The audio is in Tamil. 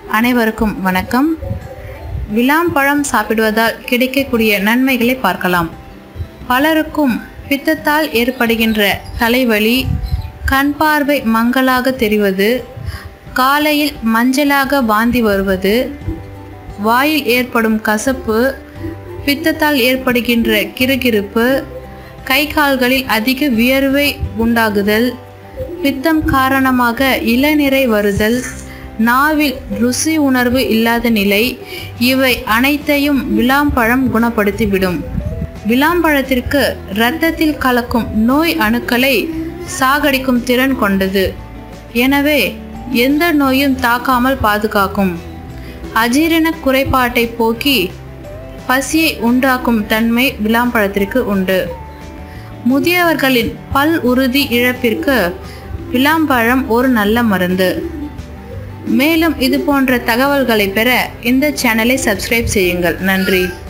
அனைவருக்கும் வணக்கம் விளாம்பழம் சாப்பிடுவதால் கிடைக்கக்கூடிய நன்மைகளை பார்க்கலாம் பலருக்கும் பித்தத்தால் ஏற்படுகின்ற தலைவலி கண் பார்வை மங்கலாக தெரிவது காலையில் மஞ்சளாக வாந்தி வருவது வாயில் ஏற்படும் கசப்பு பித்தத்தால் ஏற்படுகின்ற கிறுகிறுப்பு கை கால்களில் அதிக வியர்வை உண்டாகுதல் பித்தம் காரணமாக இளநிறை வருதல் நாவில் ருசி உணர்வு இல்லாத நிலை இவை அனைத்தையும் விளாம்பழம் குணப்படுத்திவிடும் விளாம்பழத்திற்கு இரத்தத்தில் கலக்கும் நோய் அணுக்களை சாகடிக்கும் திறன் கொண்டது எனவே எந்த நோயும் தாக்காமல் பாதுகாக்கும் அஜீரண குறைபாட்டை போக்கி பசியை உண்டாக்கும் தன்மை விளாம்பழத்திற்கு உண்டு முதியவர்களின் பல் உறுதி இழப்பிற்கு விளாம்பழம் ஒரு நல்ல மருந்து மேலும் இது போன்ற தகவல்களை பெற இந்த சேனலை சப்ஸ்கிரைப் செய்யுங்கள் நன்றி